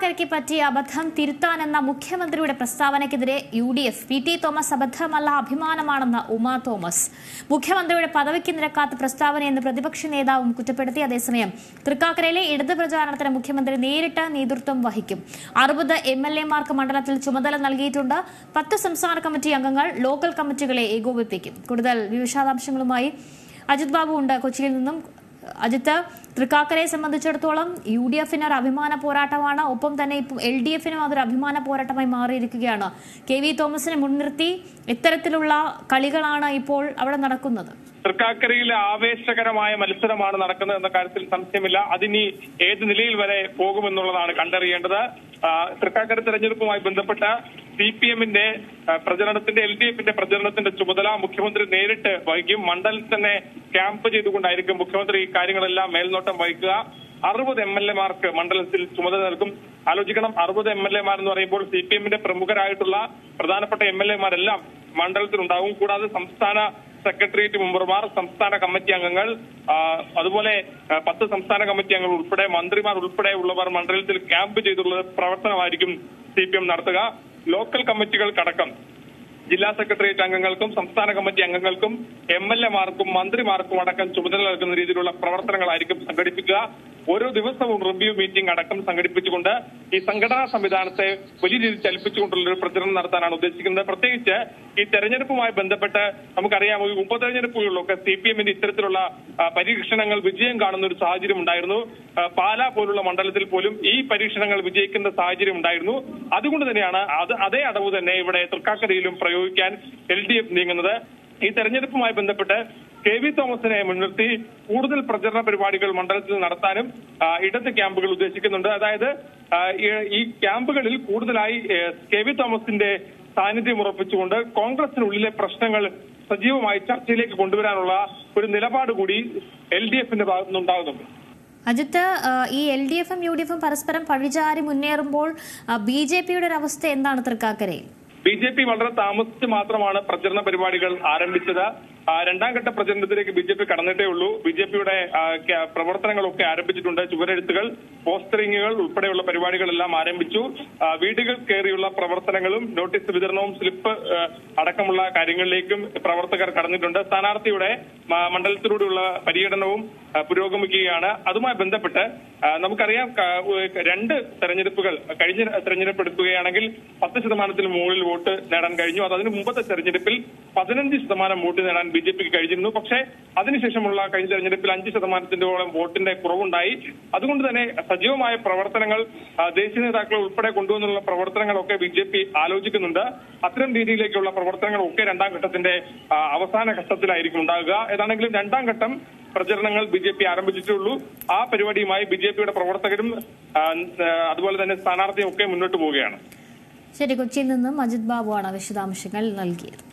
തൃക്കാക്കരയ്ക്ക് പറ്റിയ അബദ്ധം തിരുത്താനെന്ന മുഖ്യമന്ത്രിയുടെ പ്രസ്താവനയ്ക്കെതിരെ U D F P T Thomas അബദ്ധമല്ല അഭിമാനമാണെന്ന് ഉമാ തോമസ് മുഖ്യമന്ത്രിയുടെ പദവിക്ക് നിരക്കാത്ത പ്രസ്താവനയെന്ന് പ്രതിപക്ഷ നേതാവും കുറ്റപ്പെടുത്തി അതേസമയം തൃക്കാക്കരയിലെ ഇടത് പ്രചാരണത്തിന് മുഖ്യമന്ത്രി നേരിട്ട് നേതൃത്വം വഹിക്കും അറുപത് എം എൽ എമാർക്ക് മണ്ഡലത്തിൽ ചുമതല നൽകിയിട്ടുണ്ട് പത്ത് സംസ്ഥാന കമ്മിറ്റി അംഗങ്ങൾ ലോക്കൽ കമ്മിറ്റികളെ ഏകോപിപ്പിക്കും കൂടുതൽ വിശദാംശങ്ങളുമായി അജിത് ബാബു ഉണ്ട് കൊച്ചിയിൽ നിന്നും അജിത്ത് തൃക്കാക്കരയെ സംബന്ധിച്ചിടത്തോളം യു ഡി എഫിന് ഒരു അഭിമാന പോരാട്ടമാണ് ഒപ്പം തന്നെ ഇപ്പം എൽ ഡി എഫിനും അതൊരു അഭിമാന പോരാട്ടമായി മാറിയിരിക്കുകയാണ് കെ വി തോമസിനെ മുൻനിർത്തി ഇത്തരത്തിലുള്ള കളികളാണ് ഇപ്പോൾ അവിടെ നടക്കുന്നത് തൃക്കാക്കരയിലെ ആവേശകരമായ മത്സരമാണ് നടക്കുന്നത് എന്ന കാര്യത്തിൽ സംശയമില്ല അതിനി ഏത് നിലയിൽ വരെ പോകുമെന്നുള്ളതാണ് കണ്ടറിയേണ്ടത് ആ, തൃക്കാക്കര തെരഞ്ഞെടുപ്പുമായി ബന്ധപ്പെട്ട സി പി എമ്മിന്റെ പ്രചരണത്തിന്റെ എൽ ഡി എഫിന്റെ പ്രചരണത്തിന്റെ ചുമതല മുഖ്യമന്ത്രി നേരിട്ട് വഹിക്കും മണ്ഡലത്തിൽ തന്നെ ക്യാമ്പ് ചെയ്തുകൊണ്ടായിരിക്കും മുഖ്യമന്ത്രി ഈ കാര്യങ്ങളെല്ലാം മേൽനോട്ടം വഹിക്കുക അറുപത് എം എൽ എമാർക്ക് മണ്ഡലത്തിൽ ചുമതല നൽകും ആലോചിക്കണം അറുപത് എം എൽ എമാർ എന്ന് പറയുമ്പോൾ സി പി എമ്മിന്റെ പ്രമുഖരായിട്ടുള്ള പ്രധാനപ്പെട്ട എം എൽ എമാരെല്ലാം മണ്ഡലത്തിലുണ്ടാവും കൂടാതെ സംസ്ഥാന സെക്രട്ടേറിയറ്റ് മെമ്പർമാർ സംസ്ഥാന കമ്മിറ്റി അംഗങ്ങൾ ആ, അതുപോലെ ആ, പത്ത് സംസ്ഥാന കമ്മിറ്റി അംഗങ്ങൾ ഉൾപ്പെടെ മന്ത്രിമാർ ഉൾപ്പെടെ ഉള്ളവർ മണ്ഡലത്തിൽ ക്യാമ്പ് ചെയ്തുള്ള പ്രവർത്തനമായിരിക്കും സി പി എം നടത്തുക ലോക്കൽ കമ്മിറ്റികൾക്കടക്കം ജില്ലാ സെക്രട്ടേറിയറ്റ് അംഗങ്ങൾക്കും സംസ്ഥാന കമ്മിറ്റി അംഗങ്ങൾക്കും എം എൽ എമാർക്കും മന്ത്രിമാർക്കും അടക്കം ചുമതല നൽകുന്ന രീതിയിലുള്ള പ്രവർത്തനങ്ങളായിരിക്കും സംഘടിപ്പിക്കുക ഓരോ ദിവസവും റിവ്യൂ മീറ്റിംഗ് അടക്കം സംഘടിപ്പിച്ചുകൊണ്ട് ഈ സംഘടനാ സംവിധാനത്തെ വലിയ രീതിയിൽ ചലിപ്പിച്ചുകൊണ്ടുള്ള ഒരു പ്രചരണം നടത്താനാണ് ഉദ്ദേശിക്കുന്നത് പ്രത്യേകിച്ച് ഈ തെരഞ്ഞെടുപ്പുമായി ബന്ധപ്പെട്ട് നമുക്കറിയാം ഈ ഉപതെരഞ്ഞെടുപ്പുകളിലൊക്കെ സി പി എമ്മിന്റെ ഇത്തരത്തിലുള്ള ആ, പരീക്ഷണങ്ങൾ വിജയം കാണുന്ന ഒരു സാഹചര്യം ഉണ്ടായിരുന്നു ആ, പാലാ പോലുള്ള മണ്ഡലത്തിൽ പോലും ഈ പരീക്ഷണങ്ങൾ വിജയിക്കുന്ന സാഹചര്യം ഉണ്ടായിരുന്നു അതുകൊണ്ട് തന്നെയാണ് അത് അതേ അടവ് തന്നെ ഇവിടെ തൃക്കാക്കരയിലും പ്രയോഗിക്കാൻ എൽ ഡി എഫ് നീങ്ങുന്നത് ഈ തെരഞ്ഞെടുപ്പുമായി ബന്ധപ്പെട്ട് കെ വി തോമസിനെ മുൻനിർത്തി കൂടുതൽ പ്രചരണ പരിപാടികൾ മണ്ഡലത്തിൽ നടത്താനും ആ, ഇടത് ക്യാമ്പുകൾ ഉദ്ദേശിക്കുന്നുണ്ട് അതായത് ആ, ഈ- ഈ ക്യാമ്പുകളിൽ കൂടുതലായി ഏ, കെ വി തോമസിന്റെ സാന്നിധ്യം ഉറപ്പിച്ചുകൊണ്ട് കോൺഗ്രസിനുള്ളിലെ പ്രശ്നങ്ങൾ സജീവമായി ചർച്ചയിലേക്ക് കൊണ്ടുവരാനുള്ള ഒരു നിലപാട് കൂടി എൽ ഡി എഫിന്റെ ഭാഗത്തുനിന്നുണ്ടാകുന്നുണ്ട് അജിത്ത് ആ, ഈ എൽ ഡി എഫും യു ഡി എഫും പരസ്പരം പഴിചാരി മുന്നേറുമ്പോൾ ബി ജെ പിയുടെ ഒരു അവസ്ഥ എന്താണ് തൃക്കാക്കരയിൽ ബി ജെ പി വളരെ താമസിച്ച് മാത്രമാണ് പ്രചരണ പരിപാടികൾ ആരംഭിച്ചത് ആ, രണ്ടാം ഘട്ട പ്രചരണത്തിലേക്ക് ബി ജെ പി കടന്നിട്ടേ ഉള്ളൂ ബി ജെ പിയുടെ പ്രവർത്തനങ്ങളൊക്കെ ആരംഭിച്ചിട്ടുണ്ട് ചുവരെഴുത്തുകൾ പോസ്റ്ററിങ്ങുകൾ ഉൾപ്പെടെയുള്ള പരിപാടികളെല്ലാം ആരംഭിച്ചു ആ, വീടുകൾ കയറിയുള്ള പ്രവർത്തനങ്ങളും നോട്ടീസ് വിതരണവും സ്ലിപ്പ് ആ, അടക്കമുള്ള കാര്യങ്ങളിലേക്കും പ്രവർത്തകർ കടന്നിട്ടുണ്ട് സ്ഥാനാർത്ഥിയുടെ മ- മണ്ഡലത്തിലൂടെയുള്ള പര്യടനവും ആ, പുരോഗമിക്കുകയാണ് അതുമായി ബന്ധപ്പെട്ട് ആ, നമുക്കറിയാം ക- ഉ- രണ്ട് തെരഞ്ഞെടുപ്പുകൾ കഴിഞ്ഞ തെരഞ്ഞെടുപ്പ് എടുക്കുകയാണെങ്കിൽ പത്ത് ശതമാനത്തിന് മുകളിൽ വോട്ട് നേടാൻ കഴിഞ്ഞു അത് അതിന് മുമ്പത്തെ തെരഞ്ഞെടുപ്പിൽ പതിനഞ്ച് ശതമാനം വോട്ട് നേടാൻ ബി ജെ പിക്ക് കഴിഞ്ഞിരുന്നു പക്ഷേ അതിനുശേഷമുള്ള കഴിഞ്ഞ തെരഞ്ഞെടുപ്പിൽ അഞ്ച് ശതമാനത്തിന്റെയോളം വോട്ടിന്റെ കുറവുണ്ടായി അതുകൊണ്ട് തന്നെ സജീവമായ പ്രവർത്തനങ്ങൾ ആ, ദേശീയ നേതാക്കൾ ഉൾപ്പെടെ കൊണ്ടുവന്നുള്ള പ്രവർത്തനങ്ങളൊക്കെ ബി ജെ പി ആലോചിക്കുന്നുണ്ട് അത്തരം രീതിയിലേക്കുള്ള പ്രവർത്തനങ്ങളൊക്കെ രണ്ടാം ഘട്ടത്തിന്റെ ആ, അവസാന ഘട്ടത്തിലായിരിക്കും ഉണ്ടാകുക ഏതാണെങ്കിലും രണ്ടാം ഘട്ടം പ്രചരണങ്ങൾ ബി ജെ പി ആരംഭിച്ചിട്ടുള്ളൂ ആ പരിപാടിയുമായി ബി ജെ പിയുടെ പ്രവർത്തകരും ആ, ആ, അതുപോലെ തന്നെ സ്ഥാനാർത്ഥിയും ഒക്കെ മുന്നോട്ട് പോവുകയാണ് ശരി കൊച്ചിയിൽ നിന്നും അജിത് ബാബുവാണ് വിശദാംശങ്ങൾ നൽകിയത്